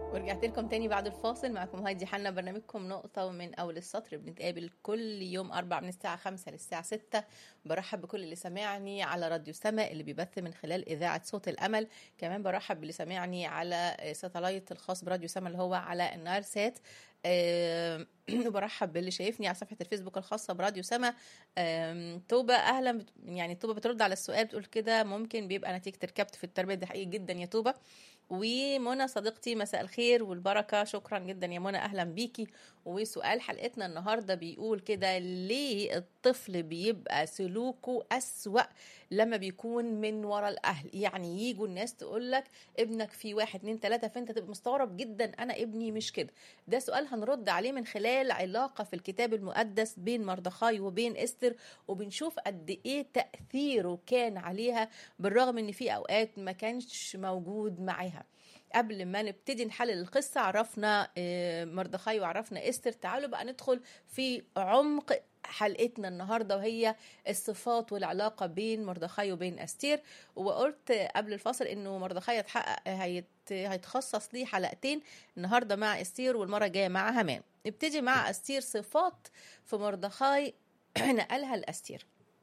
ورجعت لكم تاني بعد الفاصل معكم هايدي حنا برنامجكم نقطة من أول السطر بنتقابل كل يوم أربع من الساعة خمسة للساعة ستة برحب بكل اللي سامعني على راديو سما اللي بيبث من خلال إذاعة صوت الأمل كمان برحب باللي سامعني على ساتلايت الخاص براديو سما اللي هو على النار سات أه وبرحب باللي شايفني على صفحة الفيسبوك الخاصة براديو سما أه توبة أهلا بت... يعني توبة بترد على السؤال بتقول كده ممكن بيبقى نتيجة الكبت في التربية دي حقيقي جدا يا توبة ومنى صديقتي مساء الخير والبركة شكرا جدا يا منى أهلا بيكي وسؤال حلقتنا النهاردة بيقول كده ليه الطفل بيبقى سلوكه أسوأ لما بيكون من ورا الأهل يعني يجوا الناس تقول لك ابنك في واحد اتنين تلاتة فانت تبقى مستغرب جدا أنا ابني مش كده ده سؤال هنرد عليه من خلال علاقة في الكتاب المقدس بين مردخاي وبين استر وبنشوف قد ايه تأثيره كان عليها بالرغم ان في اوقات ما كانش موجود معاها قبل ما نبتدي نحلل القصة عرفنا مردخاي وعرفنا استر تعالوا بقى ندخل في عمق حلقتنا النهارده وهي الصفات والعلاقه بين مردخاي وبين استير وقلت قبل الفاصل انه مردخاي هيتحقق هيت هيتخصص ليه حلقتين النهارده مع استير والمره الجايه مع همان نبتدي مع استير صفات في مردخاي نقلها لاستير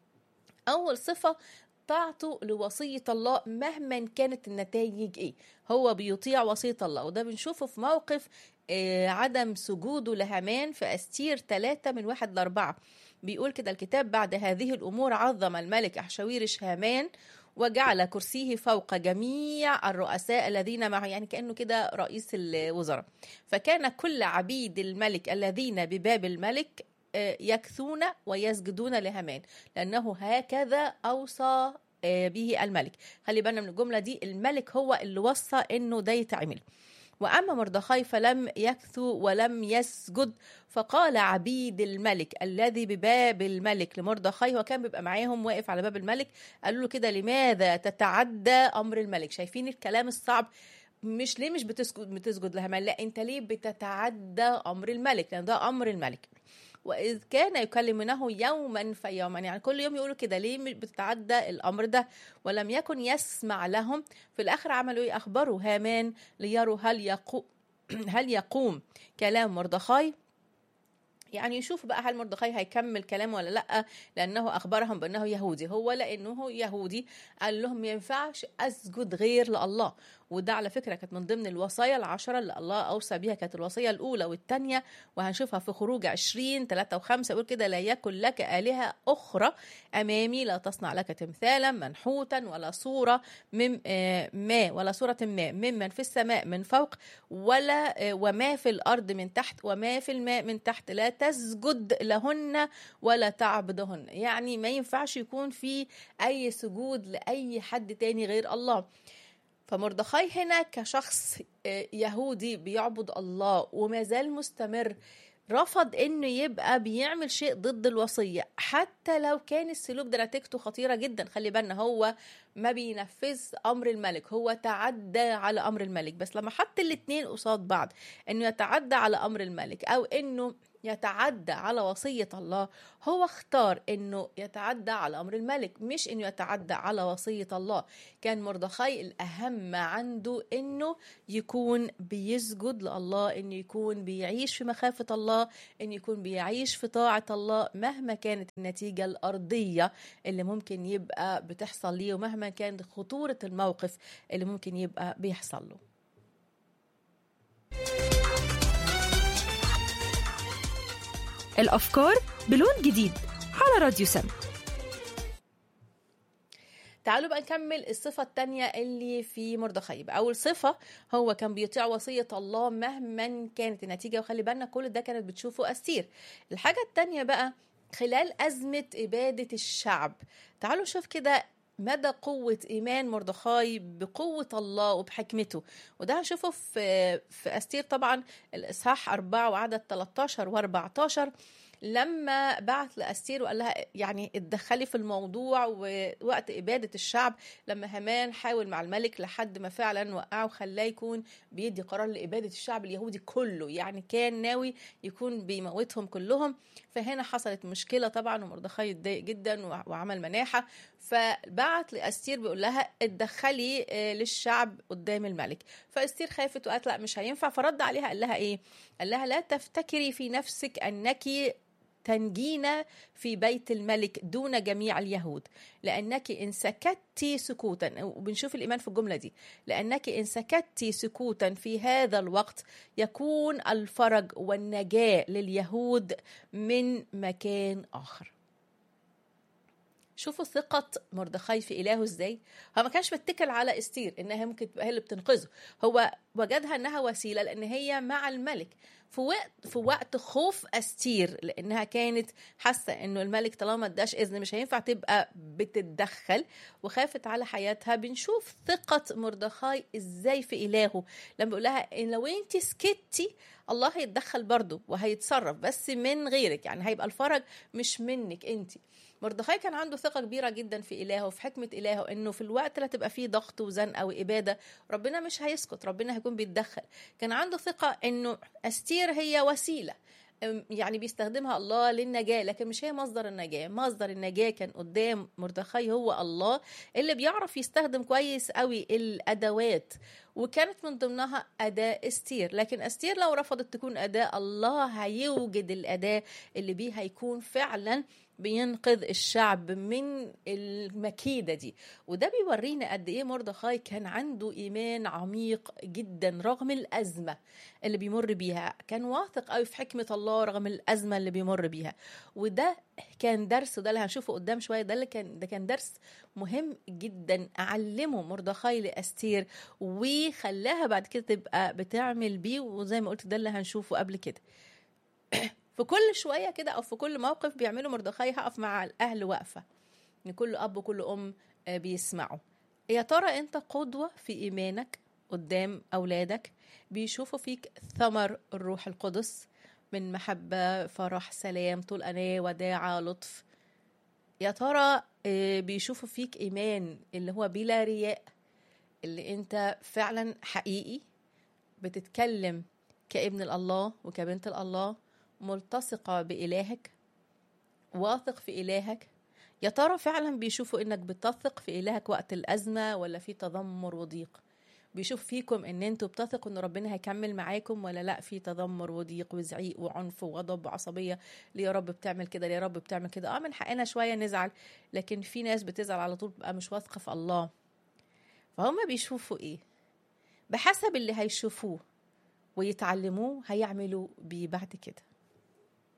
اول صفه طاعته لوصية الله مهما كانت النتائج ايه هو بيطيع وصية الله وده بنشوفه في موقف آه عدم سجوده لهامان في أستير ثلاثة من واحد لأربعة بيقول كده الكتاب بعد هذه الأمور عظم الملك أحشويرش هامان وجعل كرسيه فوق جميع الرؤساء الذين معه يعني كأنه كده رئيس الوزراء فكان كل عبيد الملك الذين بباب الملك يكثون ويسجدون لهامان لأنه هكذا أوصى به الملك خلي بالنا من الجملة دي الملك هو اللي وصى إنه ده يتعمل وأما مردخاي فلم يكثو ولم يسجد فقال عبيد الملك الذي بباب الملك لمردخاي هو كان بيبقى معاهم واقف على باب الملك قالوا له كده لماذا تتعدى أمر الملك شايفين الكلام الصعب مش ليه مش بتسجد بتسجد لهامان لا انت ليه بتتعدى امر الملك لان ده امر الملك واذ كان يكلمونه يوما فيوما يعني كل يوم يقولوا كده ليه بتتعدى الامر ده ولم يكن يسمع لهم في الاخر عملوا ايه اخبروا هامان ليروا هل يقوم هل يقوم كلام مردخاي يعني يشوف بقى هل مردخاي هيكمل كلامه ولا لا لانه اخبرهم بانه يهودي هو لانه يهودي قال لهم ما ينفعش اسجد غير لله وده على فكره كانت من ضمن الوصايا العشره اللي الله اوصى بيها كانت الوصيه الاولى والثانيه وهنشوفها في خروج 20 3 و5 يقول كده لا يكن لك الهه اخرى امامي لا تصنع لك تمثالا منحوتا ولا صوره من ما ولا صوره ما ممن في السماء من فوق ولا وما في الارض من تحت وما في الماء من تحت لا تسجد لهن ولا تعبدهن يعني ما ينفعش يكون في اي سجود لاي حد تاني غير الله فمردخاي هنا كشخص يهودي بيعبد الله وما زال مستمر رفض انه يبقى بيعمل شيء ضد الوصيه حتى لو كان السلوك ده نتيجته خطيره جدا خلي بالنا هو ما بينفذ امر الملك هو تعدى على امر الملك بس لما حط الاتنين قصاد بعض انه يتعدى على امر الملك او انه يتعدى على وصية الله هو اختار انه يتعدى على امر الملك مش انه يتعدى على وصية الله كان مردخاي الاهم عنده انه يكون بيسجد لله انه يكون بيعيش في مخافة الله انه يكون بيعيش في طاعة الله مهما كانت النتيجة الارضية اللي ممكن يبقى بتحصل ليه ومهما كانت خطورة الموقف اللي ممكن يبقى بيحصل له الأفكار بلون جديد على راديو سم تعالوا بقى نكمل الصفة التانية اللي في مردخاي أول صفة هو كان بيطيع وصية الله مهما كانت النتيجة وخلي بالنا كل ده كانت بتشوفه أستير الحاجة التانية بقى خلال أزمة إبادة الشعب تعالوا نشوف كده مدى قوة إيمان مردخاي بقوة الله وبحكمته وده هنشوفه في في أستير طبعا الإصحاح 4 وعدد 13 و14 لما بعت لاستير وقال لها يعني اتدخلي في الموضوع ووقت اباده الشعب لما هامان حاول مع الملك لحد ما فعلا وقعه وخلاه يكون بيدي قرار لاباده الشعب اليهودي كله يعني كان ناوي يكون بيموتهم كلهم فهنا حصلت مشكله طبعا ومردخاي اتضايق جدا وعمل مناحه فبعت لاستير بيقول لها اتدخلي للشعب قدام الملك فاستير خافت وقالت لا مش هينفع فرد عليها قال لها ايه قال لها لا تفتكري في نفسك انك تنجينا في بيت الملك دون جميع اليهود لأنك إن سكت سكوتا وبنشوف الإيمان في الجملة دي لأنك إن سكت سكوتا في هذا الوقت يكون الفرج والنجاة لليهود من مكان آخر شوفوا ثقة مردخاي في إلهه إزاي هو ما كانش متكل على استير إنها ممكن تبقى هي اللي بتنقذه هو وجدها إنها وسيلة لأن هي مع الملك في وقت في وقت خوف استير لانها كانت حاسه انه الملك طالما اداش اذن مش هينفع تبقى بتتدخل وخافت على حياتها بنشوف ثقه مردخاي ازاي في الهه لما بيقول لها إن لو انت سكتي الله هيتدخل برضه وهيتصرف بس من غيرك يعني هيبقى الفرج مش منك انت مردخاي كان عنده ثقة كبيرة جدا في إلهه وفي حكمة إلهه إنه في الوقت اللي هتبقى فيه ضغط وزنقة وإبادة ربنا مش هيسكت ربنا هيكون بيتدخل كان عنده ثقة إنه أستير هي وسيلة يعني بيستخدمها الله للنجاة لكن مش هي مصدر النجاة مصدر النجاة كان قدام مردخاي هو الله اللي بيعرف يستخدم كويس قوي الأدوات وكانت من ضمنها أداة استير لكن استير لو رفضت تكون أداة الله هيوجد الأداة اللي بيها يكون فعلا بينقذ الشعب من المكيده دي وده بيورينا قد ايه مردخاي كان عنده ايمان عميق جدا رغم الازمه اللي بيمر بيها كان واثق قوي في حكمه الله رغم الازمه اللي بيمر بيها وده كان درس وده اللي هنشوفه قدام شويه ده اللي كان ده كان درس مهم جدا اعلمه مردخاي لاستير وخلاها بعد كده تبقى بتعمل بيه وزي ما قلت ده اللي هنشوفه قبل كده في كل شويه كده او في كل موقف بيعملوا مردخاي هقف مع الاهل واقفه ان كل اب وكل ام بيسمعوا يا ترى انت قدوه في ايمانك قدام اولادك بيشوفوا فيك ثمر الروح القدس من محبه فرح سلام طول اناه وداعه لطف يا ترى بيشوفوا فيك ايمان اللي هو بلا رياء اللي انت فعلا حقيقي بتتكلم كابن الله وكبنت الله ملتصقة بإلهك واثق في إلهك يا ترى فعلا بيشوفوا إنك بتثق في إلهك وقت الأزمة ولا في تذمر وضيق بيشوف فيكم ان انتوا بتثقوا ان ربنا هيكمل معاكم ولا لا في تذمر وضيق وزعيق وعنف وغضب وعصبيه ليه يا رب بتعمل كده ليه يا رب بتعمل كده اه من حقنا شويه نزعل لكن في ناس بتزعل على طول بقى مش واثقه في الله فهم بيشوفوا ايه بحسب اللي هيشوفوه ويتعلموه هيعملوا بيه بعد كده